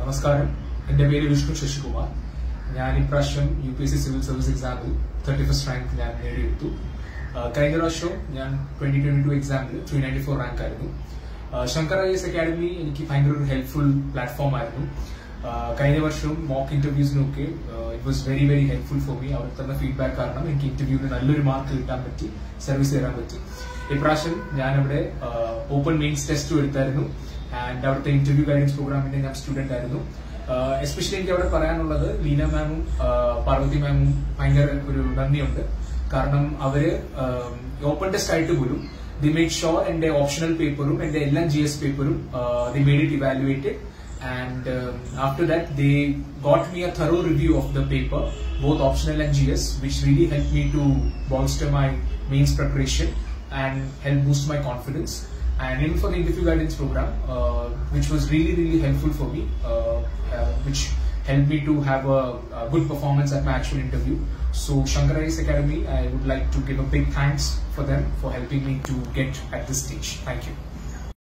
നമസ്കാരം എന്റെ പേര് വിഷ്ണു ശശികുമാർ ഞാൻ ഇപ്രാവശ്യം U P S C civil service എക്സാമിൽ തേർട്ടി ഫസ്റ്റ് റാങ്ക് ഞാൻ നേടിയെടുത്തു ആ, കഴിഞ്ഞ പ്രാവശ്യം ഞാൻ ട്വന്റി ട്വന്റി ടു എക്സാമിൽ ത്രീ നയൻറ്റി ഫോർ റാങ്ക് ആയിരുന്നു ആ, ശങ്കർ ഐ എസ് അക്കാഡമി എനിക്ക് ഭയങ്കര ഒരു ഹെൽപ്ഫുൾ പ്ലാറ്റ്ഫോം ആയിരുന്നു ആ, കഴിഞ്ഞ വർഷവും മോക്ക് ഇന്റർവ്യൂസിനൊക്കെ it was very very helpful for me അവർ തന്ന ഫീഡ്ബാക്ക് കാരണം എനിക്ക് ഇന്റർവ്യൂവിന് നല്ലൊരു മാർക്ക് കിട്ടാൻ പറ്റി സർവീസ് തരാൻ പറ്റി ഇപ്രാവശ്യം ഞാനവിടെ ഓപ്പൺ മെയിൻസ് ടെസ്റ്റ് എടുത്തായിരുന്നു ആൻഡ് അവിടുത്തെ ഇന്റർവ്യൂ ഗൈഡൻസ് പ്രോഗ്രാമിന്റെ ഞാൻ സ്റ്റുഡന്റ് ആയിരുന്നു എസ്പെഷ്യലി എനിക്ക് അവിടെ പറയാനുള്ളത് ലീന മാമും പാർവതി മാമും ഭയങ്കര ഒരു നന്ദിയുണ്ട് കാരണം അവര് ഓപ്പൺ ടെസ്റ്റ് ആയിട്ട് പോലും ദി മേക്ക് ഷോർ എന്റെ ഓപ്ഷണൽ പേപ്പറും എന്റെ എല്ലാ ജി എസ് പേപ്പറും they made it evaluated and um, after that they got me a thorough review of the paper both optional and gs which really helped me to bolster my mains preparation and help boost my confidence and even for the interview guidance program uh, which was really really helpful for me uh, uh, which helped me to have a, a good performance at my actual interview so shankar Ice academy i would like to give a big thanks for them for helping me to get at this stage thank you